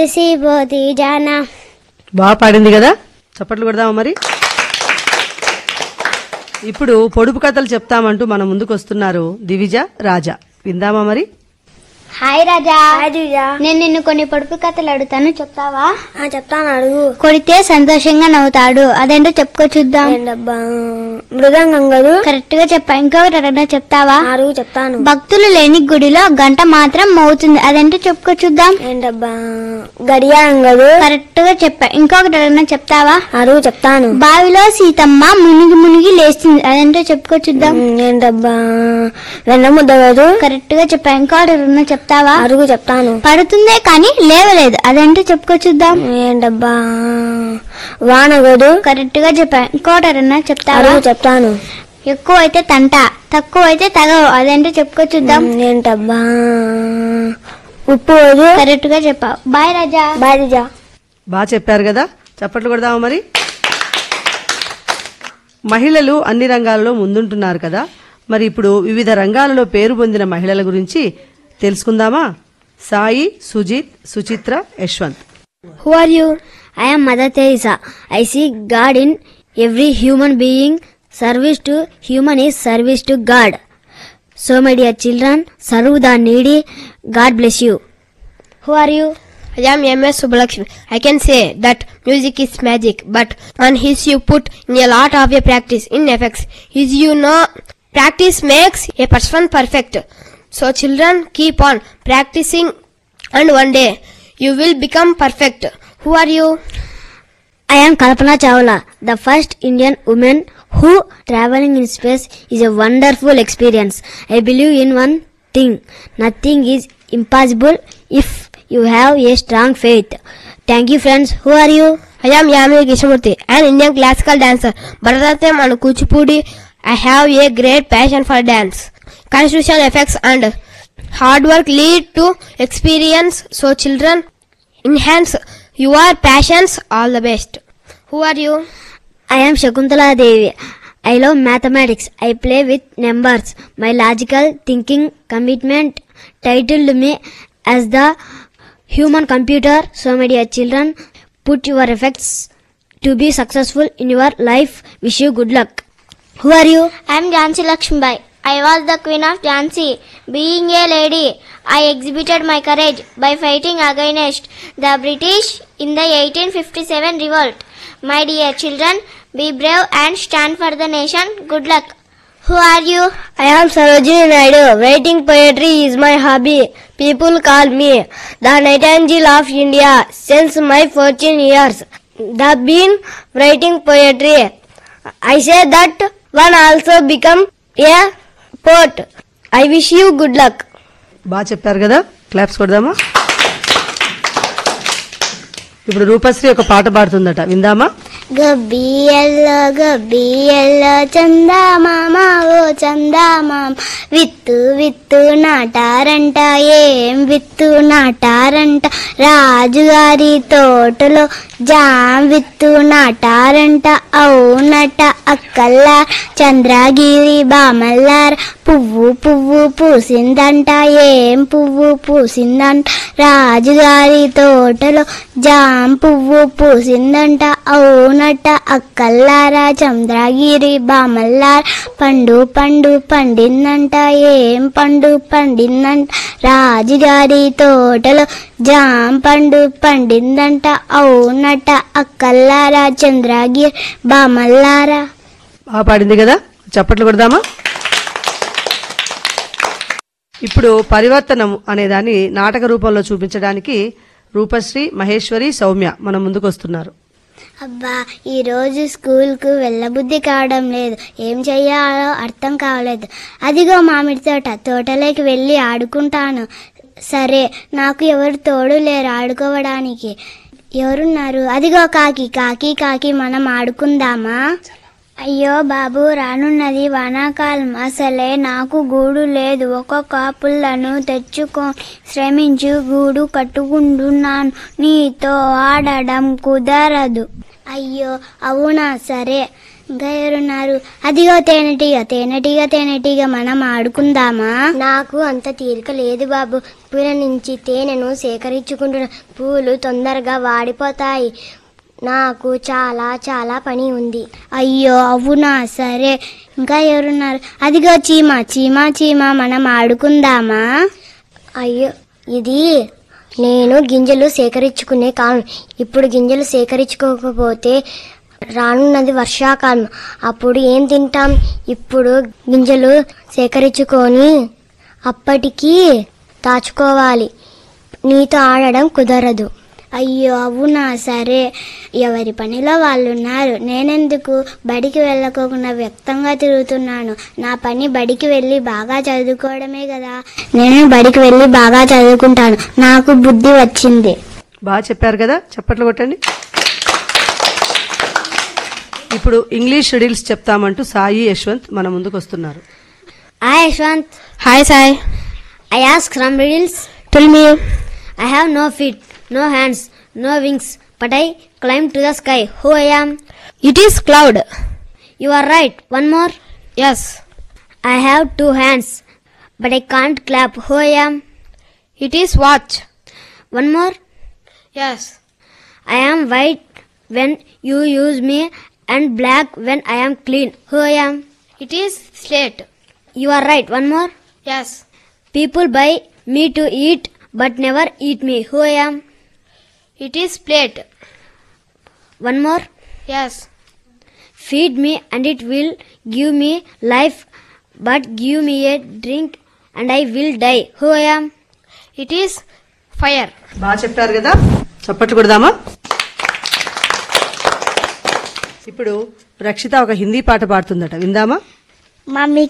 పోతి జానా బాగా పాడింది కదా చప్పట్లు కొడదామా మరి ఇప్పుడు పొడుపు కథలు చెప్తామంటూ మన ముందుకు వస్తున్నారు దివిజ రాజా విందామా మరి హాయ్ రాజా నేను నిన్ను కొన్ని పొడుపు కథలు అడుగుతాను చెప్తావా చెప్తాను అడుగు కొడితే సంతోషంగా నవ్వుతాడు అదేంటో చెప్పుకో చూద్దాం ఏంటబ్బా మృదంగం గదు కరెక్ట్ గా చెప్పా ఇంకొకటి అడగడం చెప్తావా అడుగు చెప్తాను భక్తులు లేని గుడిలో గంట మాత్రం మోగుతుంది అదేంటో చెప్పుకో చూద్దాం ఏంటబ్బా గడియారం గదు కరెక్ట్ గా చెప్పా ఇంకొకటి అడగడం చెప్తావా అడుగు చెప్తాను బావిలో సీతమ్మ మునిగి మునిగి లేస్తుంది అదేంటో చెప్పుకో చూద్దాం ఉమ్, ఏంటబ్బా వెన్న ముద్ద గదు కరెక్ట్ గా చెప్పా ఇంకొకటి అడగడం చెప్తావా అడుగు చెప్తాను పడుతుందే కానీ లేవలేదు అదేంటో చెప్పుకో చూద్దాం ఏంటబ్బా వాన గదు కరెక్ట్ గా చెప్పా ఇంకోటి అడగడం చెప్తావా అడుగు చెప్తాను ఎక్కువ అయితే తంట తక్కువ అయితే తగవు అదేంటో చెప్పుకో చూద్దాం ఉమ్, ఏంటబ్బా ఉప్పు గదు కరెక్ట్ గా చెప్పావు బాయ్ రాజా బారిజా బాగా చెప్పారు కదా చప్పట్లు కొడదామా మరి మహిళలు అన్ని రంగాలలో ముందుంటున్నారు కదా మరి ఇప్పుడు వివిధ రంగాలలో పేరు పొందిన మహిళల గురించి తెలుసుకుందామా Sai Sujith Suchitra Yashwant who are you I am Mother Teresa. I see God in every human being. Service to human is service to God. So, my dear children, serve the needy. God bless you. Who are you? I am MS Subbalakshmi. I can say that music is magic, but on his you put in a lot of a practice in effects. Is you know, practice makes a person perfect. So children keep on practicing and one day you will become perfect. Who are you? I am Kalpana Chawla, the first Indian woman who traveling in space is a wonderful experience. I believe in one thing. Nothing is impossible if you have a strong faith. Thank you friends. Who are you? I am Yami Krishnamurthy, an Indian classical dancer. Bharatanatyam and Kuchipudi. I have a great passion for dance. Constitution effects and hard work lead to experience. So children, enhance your passions. All the best. Who are you? I am Shakuntala Devi. I love mathematics. I play with numbers. My logical thinking commitment titled me as the human computer. So, my dear children, put your effects to be successful in your life. Wish you good luck. Who are you? I am Jhansi Lakshmibai. I was the queen of Jhansi. Being a lady, I exhibited my courage by fighting against the British in the 1857 revolt. My dear children, be brave and stand for the nation. Good luck. Who are you? I am Sarojini Naidu. Writing poetry is my hobby. People call me the Nightingale of India since my 14 years. The been writing poetry. I say that one also become a poet. I wish you good luck. బాగా చెప్పారు కదా claps కొడదామా ఇప్పుడు రూపశ్రీ ఒక పాట పాడుతుందట విందామా గబ్బియల్లో గబ్బియల్లో చందా మామ ఓ చందా మామ విత్తు విత్తు నాటారంట ఏం విత్తు నాటారంట రాజుగారి తోటలో జాం విత్తు నాటారంట అవునట అక్కల్లా చంద్రగిరి బామల్లార పువ్వు పువ్వు పూసిందంట ఏం పువ్వు పూసిందంట రాజుగారి తోటలో జాం పువ్వు పూసిందంట అవునట అక్కల్లారా చంద్రగిరి బామల్లార పండు పండు పండిందంట ఏం పండు పండిందంట రాజుగారి తోటలో జాం పండు పండిందంట అవునట అక్కల్లారా చంద్రగిరి బామల్లారా బాగా పాడింది కదా చప్పట్లు కొడదామా ఇప్పుడు పరివర్తనం అనే దాన్ని నాటక రూపంలో చూపించడానికి రూపశ్రీ మహేశ్వరి సౌమ్య మన ముందుకు వస్తున్నారు అబ్బా ఈ రోజు స్కూల్కు వెళ్ళబుద్ధి కావడం లేదు ఏం చెయ్యాలో అర్థం కావలేదు అదిగో మామిడి తోట తోటలోకి వెళ్ళి ఆడుకుంటాను సరే నాకు ఎవరు తోడు లేరు ఆడుకోవడానికి ఎవరున్నారు అదిగో కాకి కాకి కాకి మనం ఆడుకుందామా అయ్యో బాబు రానున్నది వానాకాలం అసలే నాకు గూడు లేదు ఒక్కొక్క పుల్లను తెచ్చుకో శ్రమించు గూడు కట్టుకుంటున్నాను నీతో ఆడడం కుదరదు అయ్యో అవునా సరే ఇంకా ఎవరున్నారు అదిగో తేనెటీగ తేనెటీగ తేనెటీగ మనం ఆడుకుందామా నాకు అంత తీరిక లేదు బాబు పూల నుంచి తేనెను సేకరించుకుంటున్న పూలు తొందరగా వాడిపోతాయి నాకు చాలా చాలా పని ఉంది అయ్యో అవునా సరే ఇంకా ఎవరున్నారు అదిగో చీమ చీమ చీమ మనం ఆడుకుందామా అయ్యో ఇది నేను గింజలు సేకరించుకునే కాలం ఇప్పుడు గింజలు సేకరించుకోకపోతే రానున్నది వర్షాకాలం అప్పుడు ఏం తింటాం ఇప్పుడు గింజలు సేకరించుకొని అప్పటికి దాచుకోవాలి నీతో ఆడడం కుదరదు అయ్యో అవునా సరే ఎవరి పనిలో వాళ్ళు ఉన్నారు నేనెందుకు బడికి వెళ్ళకోకుండా వ్యక్తంగా తిరుగుతున్నాను నా పని బడికి వెళ్ళి బాగా చదువుకోవడమే కదా నేను బడికి వెళ్ళి బాగా చదువుకుంటాను నాకు బుద్ధి వచ్చింది బాగా చెప్పారు కదా చప్పట్లు కొట్టండి ఇప్పుడు ఇంగ్లీష్ రిడిల్స్ చెప్తామంటూ సాయి యశ్వంత్ మన ముందుకు వస్తున్నారు Hi Yashwant. Hi, Sai. I ask some riddles. Tell me. I have no feet, no hands, no wings, but I climb to the sky. Who I am? It is cloud. You are right. One more. Yes. I have two hands, but I can't clap. Who I am? It is watch. One more. Yes. I am white when you use me and black when I am clean. Who I am? It is slate. You are right. One more. Yes. People buy me to eat but never eat me. Who I am? It is plate. One more. Yes. Feed me and it will give me life, but give me a drink and I will die. Who I am? It is fire. బాగా చెప్పారు కదా చప్పట్లు కొడదామా ఇప్పుడు రక్షిత ఒక హిందీ పాట పాడుతుందట విందామా mummy